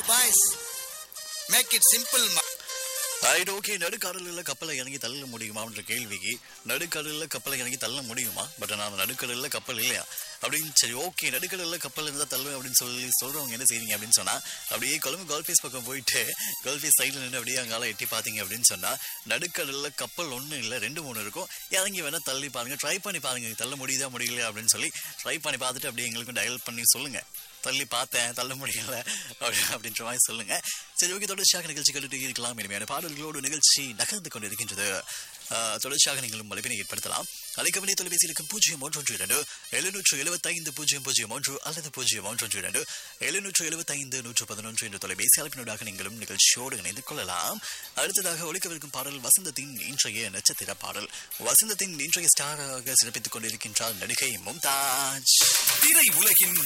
boys make it simple right okay நடுக்கடலில் கப்பலை இறங்கி தள்ள முடியுமான்ற கேள்விக்கு நடுக்கடலில் கப்பலை இறங்கி தள்ள முடியுமா பட் நான் நடுக்கடலில் கப்பல் இல்லையா அப்படின்னு சரி ஓகே நடுக்கடலில் கப்பல் இருந்தால் தள்ளுவேன் அப்படின்னு சொல்லி சொல்கிறவங்க என்ன செய்றீங்க அப்படின்னு சொன்னால் அப்படியே கொழும்பு கோல்ஃபீஸ் பக்கம் போயிட்டு கோல்ஃபீஸ் சைடில் நின்று அப்படியே அங்கால எட்டி பார்த்தீங்க அப்படின்னு சொன்னால் நடுக்கடலில் கப்பல் ஒன்றும் இல்லை ரெண்டு மூணு இருக்கும் இறங்கி வேணால் தள்ளி பாருங்கள் ட்ரை பண்ணி பாருங்கள் தள்ள முடியுதா முடியலையா அப்படின்னு சொல்லி ட்ரை பண்ணி பார்த்துட்டு அப்படியே எங்களுக்கு டயல் பண்ணி சொல்லுங்கள் தள்ளி பார்த்தேன் தள்ள முடியல அப்படி அப்படின்ற மாதிரி சொல்லுங்க சரி ஓகே தொடர்ச்சியாக நிகழ்ச்சி கேட்டுட்டு இருக்கலாம் இனிமையான பாடல்களோடு நிகழ்ச்சி நகர்ந்து கொண்டிருக்கின்றது ஆஹ், தொடர்ச்சியாக நீங்களும் அழைப்பினை ஏற்படுத்தலாம் அழைக்க வேண்டிய தொலைபேசி இருக்கும் பூஜ்ஜியம் ஒன்று ஒன்று இரண்டு எழுநூற்று எழுபத்தைந்து பூஜ்ஜியம் பூஜ்ஜியம் ஒன்று அல்லது பூஜ்ஜியம் ஒன்று ஒன்று இரண்டு எழுநூற்று எழுபத்தைந்து நூற்று பதினொன்று என்ற தொலைபேசி அழைப்பினூடாக நீங்களும் நிகழ்ச்சியோடு இணைந்து கொள்ளலாம் அடுத்ததாக ஒழிக்கவிருக்கும் பாடல் வசந்தத்தின் இன்றைய நட்சத்திர பாடல் வசந்தத்தின் இன்றைய ஸ்டாராக சிறப்பித்துக் கொண்டிருக்கின்றார் நடிகை மும்தாஜ் திரை உலகின்